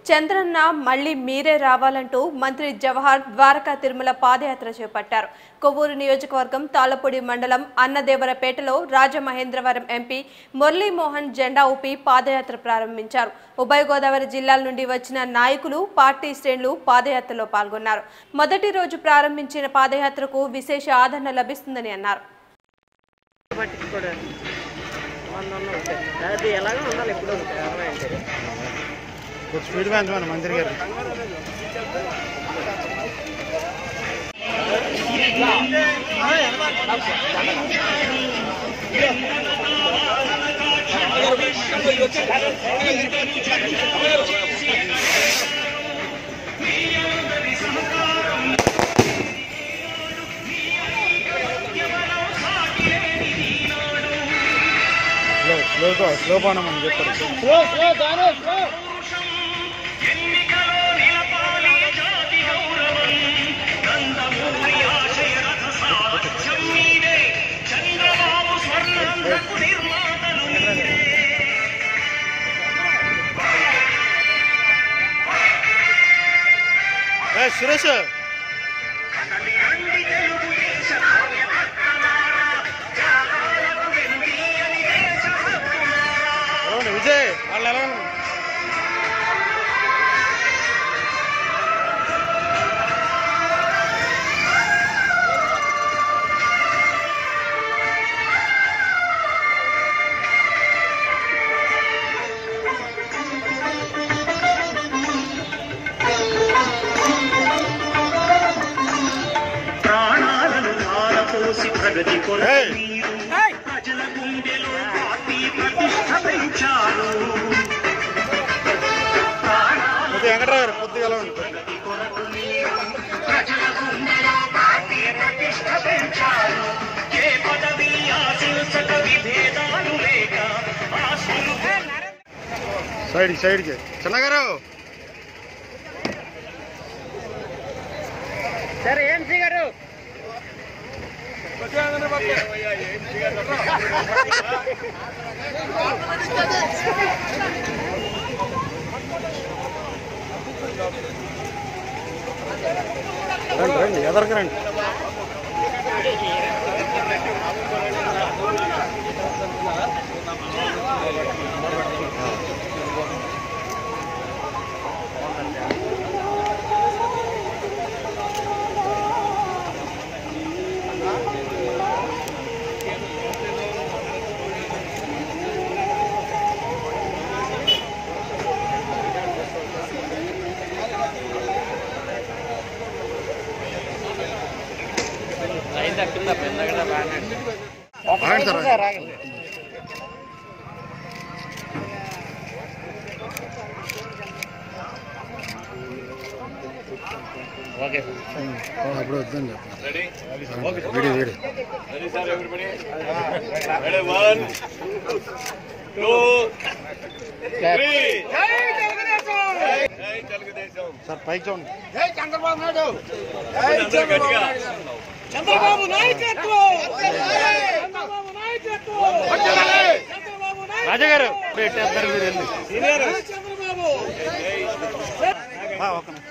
చంద్రన్న మళ్ళీ మీరే రావాలంటూ మంత్రి జవహర్ ద్వారకా తిరుమల పాదయాత్ర చేపట్టారు కొవ్వూరు నియోజకవర్గం తాళపూడి మండలం అన్నదేవరపేటలో రాజమహేంద్రవరం ఎంపీ మురళీమోహన్ జెండా ఊపి పాదయాత్ర ప్రారంభించారు ఉభయ గోదావరి జిల్లాల నుండి వచ్చిన నాయకులు పార్టీ శ్రేణులు పాదయాత్రలో పాల్గొన్నారు మొదటి రోజు ప్రారంభించిన పాదయాత్రకు విశేష ఆదరణ లభిస్తుందని అన్నారు పట్టించుకోవడానికి వంద వంద ఉంటాయి అది ఎలాగో ఉండాలి ఎప్పుడు ఉంటాయి అరవై అంటే కొంచెం స్పీడ్ పెంచమని మంత్రి గారు స్లో స్లోగా స్లో పోనమని చెప్పారు స్లో స్లో దాని స్లో ఏ సురేష్ ఎలా ఉంది విజయ్ వాళ్ళు ఎలా ఉన్నారు? ప్రాణాలను ధారపోసి ప్రగతి కొరకు ఏయ్! మీరు ప్రజల గుండెలో పార్టీ ప్రతిష్ట పెంచారు కొద్దిగా వెంకట్రావు గారు కొద్దిగా ఎలా ఉంది ప్రగతి కొరకు మీరు ప్రజల గుండెలో పార్టీ ప్రతిష్ట పెంచారు ఏ పదవి ఆశించక విభేదాలు లేక ఆశలు సైడ్ సైడ్కి చిన్నగారు సరే ఏం గారు రండి రండి ఎదరికి రండి ఆగండి సార్ అప్పుడు వద్దని చెప్పండి వీడి వీడి సార్ పైకి చూడండి రాజా గారు పెట్టేస్తారు మీరు వెళ్ళి ఆ, ఒక్క నిమిషం.